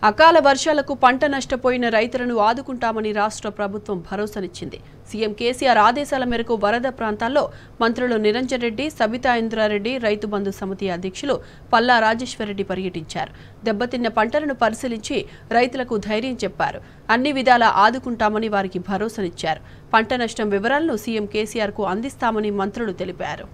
అకాల వర్షాలకు పంట నష్టపోయిన రైతులను ఆదుకుంటామని రాష్ట్ర ప్రభుత్వం భరోసానిచ్చింది సీఎం కేసీఆర్ ఆదేశాల మేరకు వరద ప్రాంతాల్లో మంత్రులు నిరంజన్ రెడ్డి సబితా ఇంద్రారెడ్డి రైతు బంధు సమితి అధ్యక్షులు పల్లా రాజేశ్వరరెడ్డి పర్యటించారు దెబ్బతిన్న పంటలను పరిశీలించి రైతులకు ధైర్యం చెప్పారు అన్ని విధాలా ఆదుకుంటామని వారికి భరోసానిచ్చారు పంట నష్టం వివరాలను సీఎం కేసీఆర్కు అందిస్తామని మంత్రులు తెలిపారు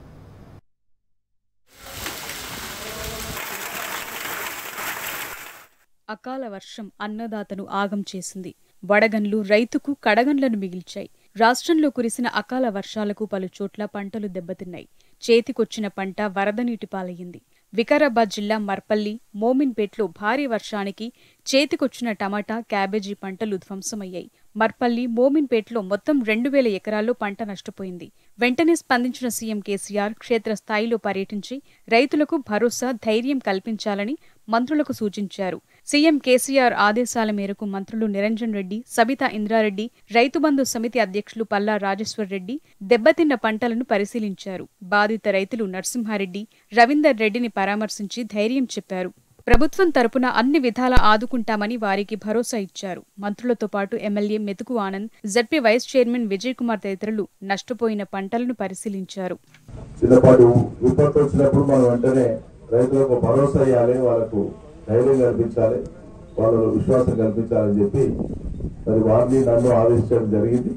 అకాల వర్షం అన్నదాతను ఆగం చేసింది వడగన్లు రైతుకు కడగన్లను మిగిల్చాయి రాష్ట్రంలో కురిసిన అకాల వర్షాలకు పలు చోట్ల పంటలు దెబ్బతిన్నాయి చేతికొచ్చిన పంట వరద నీటి పాలయ్యింది వికారాబాద్ జిల్లా మర్పల్లి మోమిన్పేట్లో భారీ వర్షానికి చేతికొచ్చిన టమాటా క్యాబేజీ పంటలు ధ్వంసమయ్యాయి మర్పల్లి మోమిన్పేట్లో మొత్తం రెండు వేల ఎకరాల్లో పంట నష్టపోయింది వెంటనే స్పందించిన సీఎం కేసీఆర్ క్షేత్రస్థాయిలో పర్యటించి రైతులకు భరోసా ధైర్యం కల్పించాలని మంత్రులకు సూచించారు సీఎం కేసీఆర్ ఆదేశాల మేరకు మంత్రులు నిరంజన్ రెడ్డి సబితా ఇంద్రారెడ్డి రైతు బంధు సమితి అధ్యక్షులు పల్లా రాజేశ్వర్ రెడ్డి దెబ్బతిన్న పంటలను పరిశీలించారు బాధిత రైతులు నరసింహారెడ్డి రవీందర్ రెడ్డిని పరామర్శించి ధైర్యం చెప్పారు ప్రభుత్వం తరపున అన్ని విధాలా ఆదుకుంటామని వారికి భరోసా ఇచ్చారు మంత్రులతో పాటు MLA Methuku Anand ZP vice chairman Vijay Kumar తదితరులు నష్టపోయిన పంటలను పరిశీలించారు చిన్నపాటి విపత్తు వచ్చినప్పుడు మనం వెంటనే రైతులకు భరోసా ఇవ్వాలి వాళ్ళకు ధైర్యం కల్పించాలి వాళ్ళలో విశ్వాసం కల్పించాలని చెప్పి మరి వారిని నన్ను ఆదేశించడం జరిగింది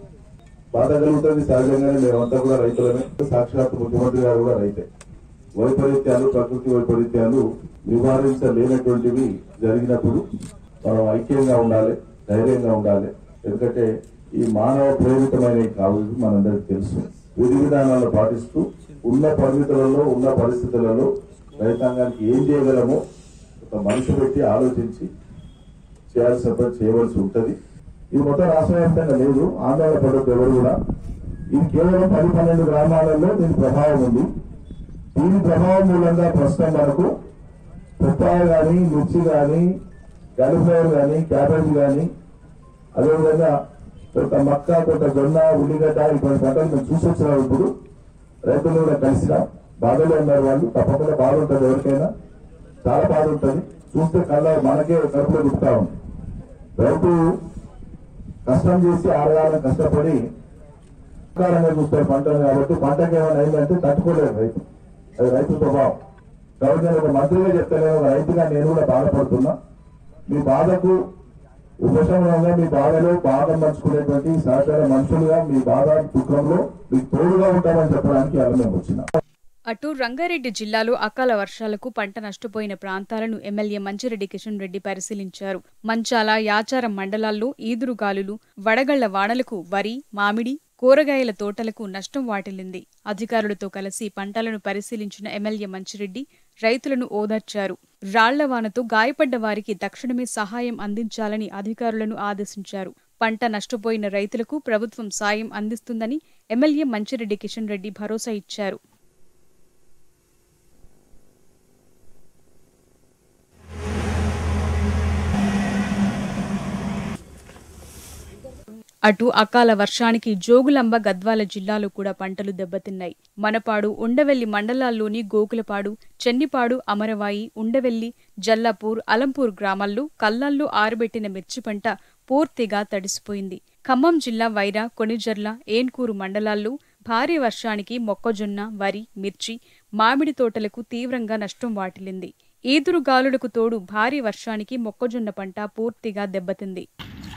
బాధ కలుగుతుంది సహజంగానే మేమంతా కూడా రైతులమే సాక్షాత్ ముఖ్యమంత్రి గారు కూడా రైతే వైపరీత్యాలు ప్రకృతి వైపరీత్యాలు నివారించలేనటువంటివి జరిగినప్పుడు మనం ఐక్యంగా ఉండాలి ధైర్యంగా ఉండాలి ఎందుకంటే ఈ మానవ ప్రేరితమైనవి కావు ఇవి మనందరికీ తెలుసు విధి విధానాలను పాటిస్తూ ఉన్న పరిమితులలో ఉన్న పరిస్థితులలో రైతాంగానికి ఏం చేయగలమో ఒక మనసు పెట్టి ఆలోచించి చేయాల్సిన పని చేయవలసి ఉంటది ఇది మొత్తం రాష్ట్ర వ్యాప్తంగా లేదు ఆందోళన పడద్దు ఎవరు కూడా ఇది కేవలం పది పన్నెండు గ్రామాలలో దీని ప్రభావం ఉంది దీని ప్రభావం మూలంగా ప్రస్తుతం మనకు పుప్పాయ కానీ మిర్చి కానీ కాలీఫ్లవర్ కానీ క్యాబేజ్ కానీ అదేవిధంగా కొంత మక్క కొంత జొన్న ఉల్లిగడ్డ ఇటువంటి పంటలు మేము చూసి వచ్చినాం ఇప్పుడు రైతులు కూడా కలిసినాం బాధలో ఉన్నారు వాళ్ళు తప్పకుండా బాధ ఉంటుంది ఎవరికైనా చాలా బాధ ఉంటుంది చూస్తే కళ్ళ మనకే కడుపులో దుక్కుతా ఉంది రైతు కష్టం చేసి ఆరగాలం కష్టపడి ఉపకారంగా చూస్తారు పంటను కాబట్టి పంటకి ఏమైనా అయిందంటే తట్టుకోలేరు రైతు అది రైతు స్వభావం కాబట్టి నేను ఒక మంత్రిగా చెప్తాను ఒక రైతుగా నేను కూడా బాధపడుతున్నా మీ బాధకు ఉపశమనంగా మీ బాధలో బాధ పంచుకునేటువంటి సహకార మనుషులుగా మీ బాధ దుఃఖంలో మీకు తోడుగా ఉంటామని చెప్పడానికి అలా మేము వచ్చినాం అటు రంగారెడ్డి జిల్లాలో అకాల వర్షాలకు పంట నష్టపోయిన ప్రాంతాలను ఎమ్మెల్యే మంచిరెడ్డి కిషన్ రెడ్డి పరిశీలించారు మంచాల యాచారం మండలాల్లో ఈదురుగాలులు వడగళ్ల వానలకు వరి మామిడి కూరగాయల తోటలకు నష్టం వాటిల్లింది అధికారులతో కలిసి పంటలను పరిశీలించిన ఎమ్మెల్యే మంచిరెడ్డి రైతులను ఓదార్చారు రాళ్ల వానతో గాయపడ్డ వారికి తక్షణమే సహాయం అందించాలని అధికారులను ఆదేశించారు పంట నష్టపోయిన రైతులకు ప్రభుత్వం సాయం అందిస్తుందని ఎమ్మెల్యే మంచిరెడ్డి కిషన్ రెడ్డి భరోసా ఇచ్చారు అటు అకాల వర్షానికి జోగులాంబ గద్వాల జిల్లాలో కూడా పంటలు దెబ్బతిన్నాయి మనపాడు ఉండవెల్లి మండలాల్లోని గోకులపాడు చెన్నిపాడు అమరవాయి ఉండవెల్లి జల్లాపూర్ అలంపూర్ గ్రామాల్లో కల్లాల్లో ఆరబెట్టిన మిర్చి పంట పూర్తిగా తడిసిపోయింది ఖమ్మం జిల్లా వైరా కొనిజర్ల ఏన్కూరు మండలాల్లో భారీ వర్షానికి మొక్కజొన్న వరి మిర్చి మామిడి తోటలకు తీవ్రంగా నష్టం వాటిల్లింది ఈదురు గాలులకు తోడు భారీ వర్షానికి మొక్కజొన్న పంట పూర్తిగా దెబ్బతింది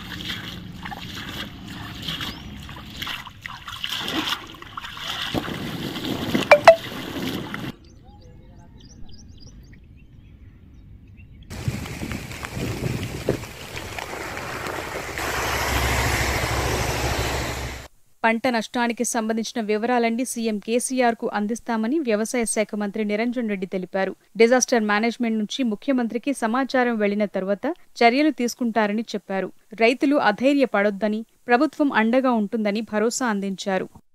పంట నష్టానికి సంబంధించిన వివరాలన్నీ సీఎం కేసీఆర్ కు అందిస్తామని వ్యవసాయ శాఖ మంత్రి నిరంజన్ రెడ్డి తెలిపారు డిజాస్టర్ మేనేజ్మెంట్ నుంచి ముఖ్యమంత్రికి సమాచారం వెళ్లిన తర్వాత చర్యలు తీసుకుంటారని చెప్పారు రైతులు అధైర్యపడొద్దని ప్రభుత్వం అండగా ఉంటుందని భరోసా అందించారు